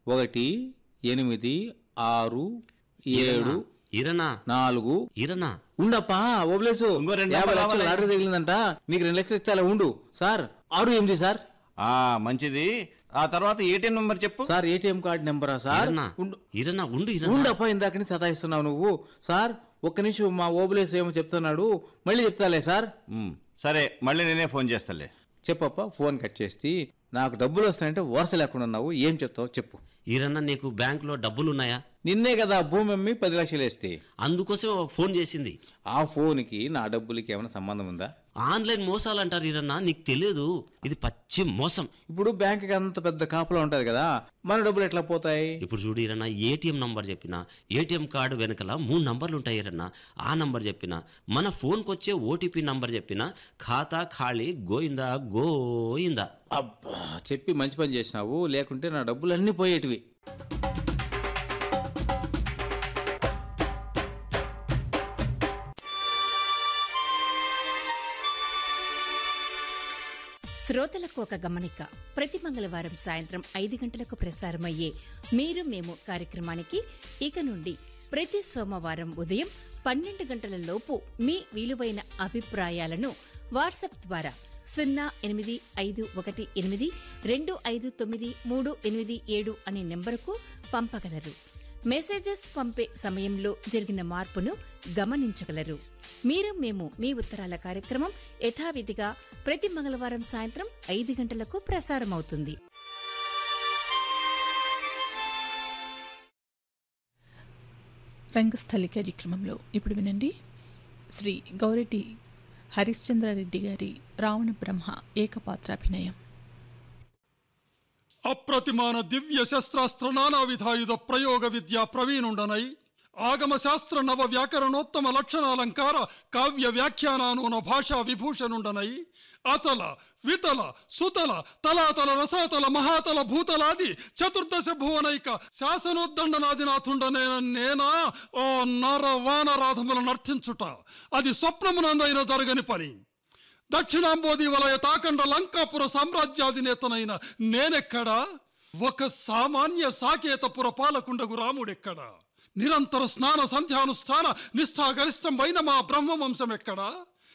ఒకటి ఎనిమిది ఆరు ఏడు ఇరనా నాలుగు ఇరనా ఉండప్పా ఓబ్లేసు ఇంకో రెండు యాభై నెంబర్లు లక్షలు రావాలి. లాటరీ తగిలిందంట నీకు రెండు లక్షలు ఇస్తే అలా ఉండు సార్ ఆరు ఎనిమిది సార్ ఆ మంచిది ఆ తర్వాత ఏటీఎం నెంబర్ చెప్పు సార్ ఏటీఎం కార్డు నెంబరా సార్ ఇరనా ఉండు ఇరనా ఉండు ఇరనా ఉండప్పా ఇందాక నుంచి సతాయిస్తున్నావు నువ్వు సార్ ఒక్క నిమిషం మా ఓబులేసు ఏమో చెప్తున్నాడు మళ్ళీ చెప్తాలే సార్ ఉమ్, సరే మళ్ళీ నేనే ఫోన్ చేస్తాలే చెప్పప్ప ఫోన్ కట్ చేసి నాకు డబ్బులు వస్తాయంటే వరుస లేకుండా ఉన్నావు ఏం చెప్తావు చెప్పు ఇరన్నా నీకు బ్యాంకులో డబ్బులున్నాయా నిన్నే కదా భూమి అమ్మి పది లక్షలు వేస్తే అందుకోసం ఫోన్ చేసింది ఆ ఫోన్కి నా డబ్బులకి ఏమైనా సంబంధం ఉందా ఆన్లైన్ మోసాలు అంటారు ఇరన్నా నీకు తెలియదు ఇది పచ్చి మోసం ఇప్పుడు బ్యాంక్కి అంత పెద్ద కాపులా ఉంటుంది కదా మన డబ్బులు ఎట్లా పోతాయి ఇప్పుడు చూడు ఇరన్నా ఏటీఎం నంబర్ చెప్పిన ఏటీఎం కార్డు వెనకల మూడు నంబర్లు ఉంటాయి ఇరన్నా ఆ నంబర్ చెప్పిన మన ఫోన్కి వచ్చే ఓటీపీ నంబర్ చెప్పిన ఖాతా ఖాళీ గోయిందా గోయిందా అబ్బా చెప్పి మంచి పని చేసినావు లేకుంటే నా డబ్బులు అన్నీ పోయేటివి శ్రోతలకు ఒక గమనిక ప్రతి మంగళవారం సాయంత్రం ఐదు గంటలకు ప్రసారమయ్యే మీరు మేము కార్యక్రమానికి ఇక నుండి ప్రతి సోమవారం ఉదయం పన్నెండు గంటల లోపు మీ విలువైన అభిప్రాయాలను వాట్సాప్ ద్వారా సున్నా ఎనిమిది ఐదు ఒకటి ఎనిమిది రెండు ఐదు తొమ్మిది మూడు ఎనిమిది ఏడు అనే నెంబరుకు పంపగలరు మెసేజెస్ పంపే సమయంలో జరిగిన మార్పును గమనించగలరు మీరు మేము మీ ఉత్తరాల కార్యక్రమం యథావిధిగా ప్రతి మంగళవారం సాయంత్రం ఐదు గంటలకు ప్రసారమవుతుంది రంగస్థలి కార్యక్రమంలో ఇప్పుడు వినండి శ్రీ గౌరెడ్డి హరిశ్చంద్రారెడ్డి గారి రావణ బ్రహ్మ ఏకపాత్రాభినయం అప్రతిమాన దివ్య శస్త్రాస్త్ర నానా విధాయుధ ప్రయోగ విద్యా ప్రవీణుండనై ఆగమ శాస్త్ర నవ వ్యాకరణోత్తమ లక్షణాలంకార కావ్య వ్యాఖ్యానానూన భాషా విభూషణుండనై అతల వితల సుతల తలాతల రసాతల మహాతల భూతలాది చతుర్దశ భువనైక శాసనోద్దండనాదినాథుండనేన నేనా ఓ నర వానరాధముల నర్తించుట అది స్వప్నమునందైన జరగని పని దక్షిణాంబోధి వలయ తాకండ లంకాపుర సామ్రాజ్యాధినేతనైన నేనెక్కడా ఒక సామాన్య సాకేతపుర పాలకుండగు రాముడెక్కడా నిరంతర స్నాన సంధ్యానుష్ఠాన నిష్ఠాగరిష్టమైన మా బ్రహ్మవంశం ఎక్కడా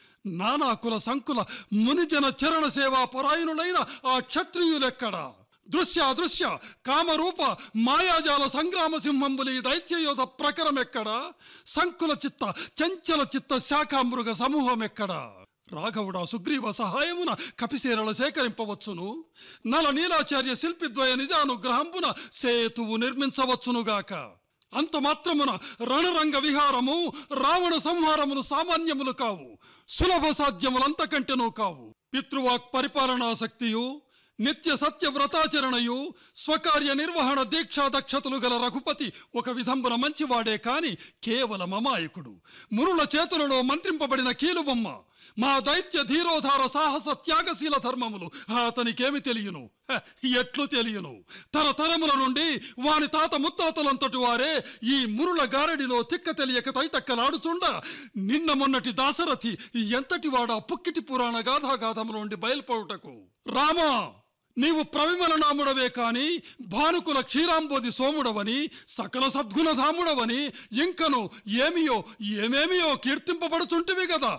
నానాకుల సంకుల మునిజన చరణ సేవా పరాయణులైన ఆ క్షత్రియులెక్కడా దృశ్య అదృశ్య కామరూప మాయాజాల సంగ్రామ సింహంబులి దైత్యయోధ ప్రకరమెక్కడా సంకుల చిత్త చంచల చిత్త శాఖామృగ సమూహం ఎక్కడా రాఘవుడా సుగ్రీవ సహాయమున కపిసేరల సేకరింపవచ్చును నల నీలాచార్య శిల్పిద్వయ నిజానుగ్రహంపున సేతువు నిర్మించవచ్చునుగాక అంత మాత్రమున రణరంగ విహారము రావణ సంహారములు సామాన్యములు కావు సులభ సాధ్యములంతకంటెనూ కావు పితృవాక్ పరిపాలనా శక్తియు నిత్య సత్య వ్రతాచరణయు స్వకార్య నిర్వహణ దీక్షా దక్షతలు గల రఘుపతి ఒక విధంబున మంచివాడే కాని కేవలం అమాయకుడు మునుల చేతులలో మంత్రింపబడిన కీలుబొమ్మ మా దైత్య ధీరోధార సాహస త్యాగశీల ధర్మములు అతనికేమి తెలియను హ, ఎట్లు తెలియను తరతరముల నుండి వాని తాత ముత్తాతలంతటి వారే ఈ మురుల గారడిలో తిక్క తెలియక తైతక్కలాడుచుండ నిన్న మొన్నటి దాసరథి ఎంతటి వాడా పుక్కిటి పురాణ గాథాగాథముల నుండి బయలుపడుటకు రామా నీవు ప్రవిమలనాముడవే కాని భానుకుల క్షీరాంబోధి సోముడవని సకల సద్గుణధాముడవని ఇంకను ఏమియో ఏమేమియో కీర్తింపబడుచుంటివి గదా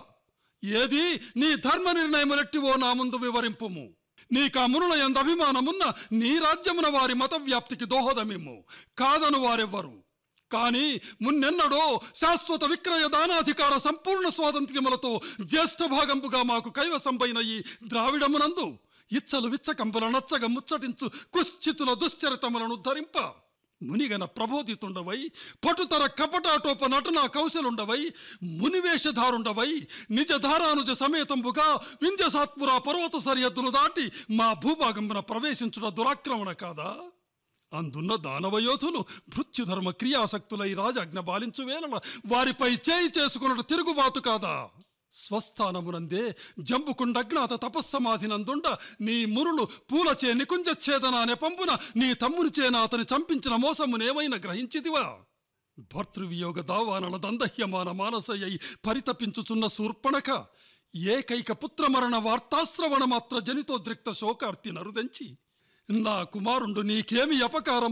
ఏది నీ ధర్మ నిర్ణయములెట్టివో నా ముందు వివరింపుము నీకా మునుల ఎందు అభిమానమున్న నీ రాజ్యమున వారి మత వ్యాప్తికి దోహదమిమ్ము కాదను వారెవ్వరు కాని మున్నెన్నడో శాశ్వత విక్రయ దానాధికార సంపూర్ణ స్వాతంత్ర్యములతో జ్యేష్ఠ భాగంపుగా మాకు కైవసంపైన ఈ ద్రావిడమునందు ఇచ్చలు విచ్చకంపుల నచ్చగ ముచ్చటించు కుశ్చితుల దుశ్చరితములను ధరింప మునిగన ప్రబోధితుండవై పటుతర కపటాటోప నటనా కౌశలుండవై మునివేషధారుండవై నిజధారానుజ సమేతంబుగా వింధ్యసాత్పుర పర్వత సరిహద్దులు దాటి మా భూభాగమున ప్రవేశించుట దురాక్రమణ కాదా అందున్న దానవయోధులు భృత్యుధర్మ క్రియాసక్తులై రాజాజ్ఞ బాలించు వేళ వారిపై చేయి చేసుకున్నట్టు తిరుగుబాటు కాదా స్వస్థానమునందే జంబుకుండజ్ఞాత తపస్సమాధినందుండ నీ మురులు పూలచే నికుంజచ్ఛేదన నెపంపున నీ తమ్మునిచే అతని చంపించిన మోసమునేమైనా గ్రహించిదివా భర్తృవియోగ దావానల దందహ్యమాన మానసయ్యై పరితపించుచున్న శూర్పణక ఏకైక పుత్రమరణ వార్తాశ్రవణ మాత్ర జనితోద్రిక్త శోకార్తి నరుదంచి నా కుమారుండు నీకేమి అపకారం